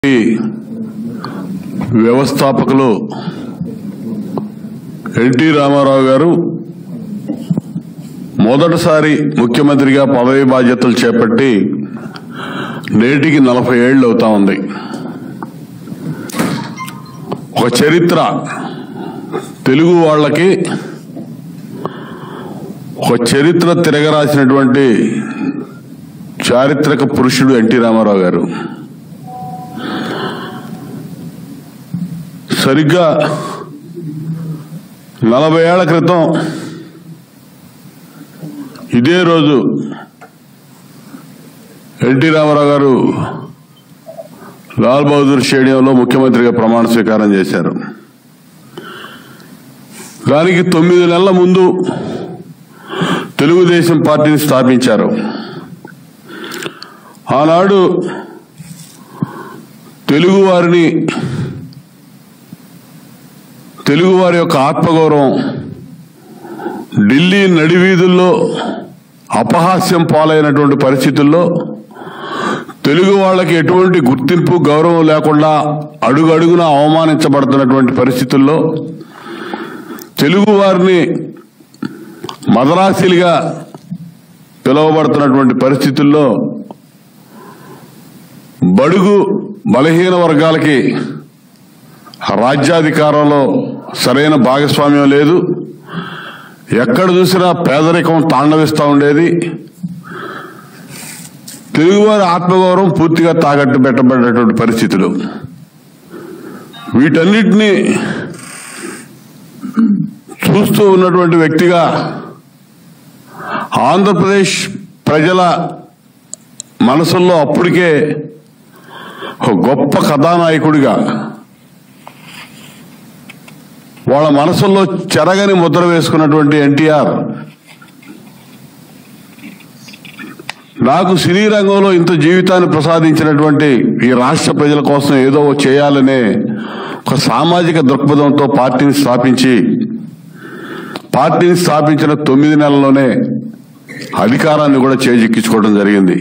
ఈ వ్యవస్థాపకులు ఎన్టీ రామారావు గారు మొదటిసారి ముఖ్యమంత్రిగా పదవి బాధ్యతలు చేపట్టి నేటికి నలభై ఏళ్ళు అవుతా ఉంది ఒక చరిత్ర తెలుగు వాళ్ళకి ఒక చరిత్ర తిరగరాసినటువంటి చారిత్రక పురుషుడు ఎన్టీ రామారావు గారు సరిగ్గా నలభై ఏళ్ల క్రితం ఇదే రోజు ఎన్టీ రామారావు గారు లాల్ బహదూర్ స్టేడియంలో ముఖ్యమంత్రిగా ప్రమాణ స్వీకారం చేశారు దానికి తొమ్మిది నెలల ముందు తెలుగుదేశం పార్టీని స్థాపించారు ఆనాడు తెలుగు వారిని తెలుగు వారి యొక్క ఆత్మగౌరవం ఢిల్లీ నడివీధుల్లో అపహాస్యం పాలైనటువంటి పరిస్థితుల్లో తెలుగు వాళ్ళకి ఎటువంటి గుర్తింపు గౌరవం లేకుండా అడుగు అడుగున అవమానించబడుతున్నటువంటి పరిస్థితుల్లో తెలుగు వారిని మదరాశిలుగా పిలువబడుతున్నటువంటి పరిస్థితుల్లో బడుగు బలహీన వర్గాలకి రాజ్యాధికారంలో సరైన భాగస్వామ్యం లేదు ఎక్కడ చూసినా పేదరికం తాండవిస్తూ ఉండేది తెలుగువారి ఆత్మగౌరవం పూర్తిగా తాకట్టు పెట్టబడినటువంటి పరిస్థితులు వీటన్నిటినీ చూస్తూ ఉన్నటువంటి వ్యక్తిగా ఆంధ్రప్రదేశ్ ప్రజల మనసుల్లో అప్పటికే ఒక గొప్ప కథానాయకుడిగా వాళ్ళ మనసుల్లో చెరగని ముద్ర వేసుకున్నటువంటి ఎన్టీఆర్ నాకు సినీ రంగంలో ఇంత జీవితాన్ని ప్రసాదించినటువంటి ఈ రాష్ట్ర ప్రజల కోసం ఏదో చేయాలనే ఒక సామాజిక దృక్పథంతో పార్టీని స్థాపించి పార్టీని స్థాపించిన తొమ్మిది నెలల్లోనే అధికారాన్ని కూడా చేజిక్కించుకోవడం జరిగింది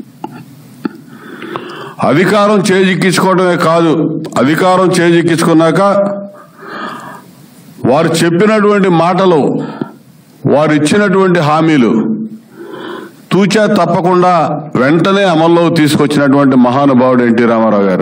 అధికారం చేజిక్కించుకోవడమే కాదు అధికారం చేజిక్కించుకున్నాక వారు చెప్పినటువంటి మాటలు వారు ఇచ్చినటువంటి హామీలు తూచా తప్పకుండా వెంటనే అమల్లో తీసుకొచ్చినటువంటి మహానుభావుడు ఎన్టీ రామారావు గారు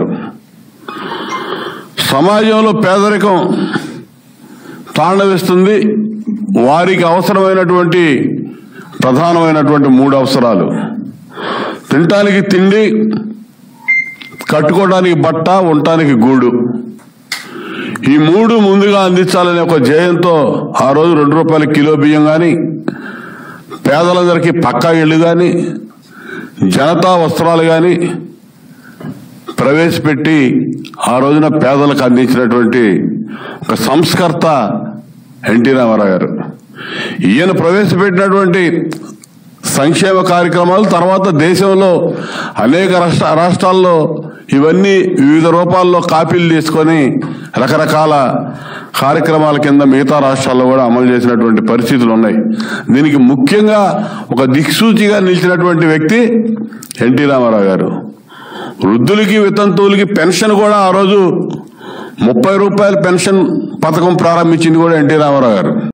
సమాజంలో పేదరికం తాండవిస్తుంది వారికి అవసరమైనటువంటి ప్రధానమైనటువంటి మూడు అవసరాలు తినటానికి తిండి కట్టుకోవడానికి బట్ట ఉండటానికి గూడు ఈ మూడు ముందుగా అందించాలనే ఒక జయంతో ఆ రోజు రెండు రూపాయల కిలో బియ్యం కానీ పేదలందరికీ పక్కా ఇళ్ళు కానీ జనతా వస్త్రాలు కానీ ప్రవేశపెట్టి ఆ రోజున పేదలకు అందించినటువంటి ఒక సంస్కర్త ఎన్టీ రామారావు గారు ఈయన ప్రవేశపెట్టినటువంటి సంక్షేమ కార్యక్రమాలు తర్వాత దేశంలో అనేక రాష్ట్ర రాష్ట్రాల్లో ఇవన్నీ వివిధ రూపాల్లో కాపీలు తీసుకొని రకరకాల కార్యక్రమాల కింద మిగతా రాష్ట్రాల్లో కూడా అమలు చేసినటువంటి పరిస్థితులు ఉన్నాయి దీనికి ముఖ్యంగా ఒక దిక్సూచిగా నిలిచినటువంటి వ్యక్తి ఎన్టీ రామారావు గారు వృద్ధులకి వితంతువులకి పెన్షన్ కూడా ఆ రోజు ముప్పై రూపాయల పెన్షన్ పథకం ప్రారంభించింది కూడా ఎన్టీ రామారావు గారు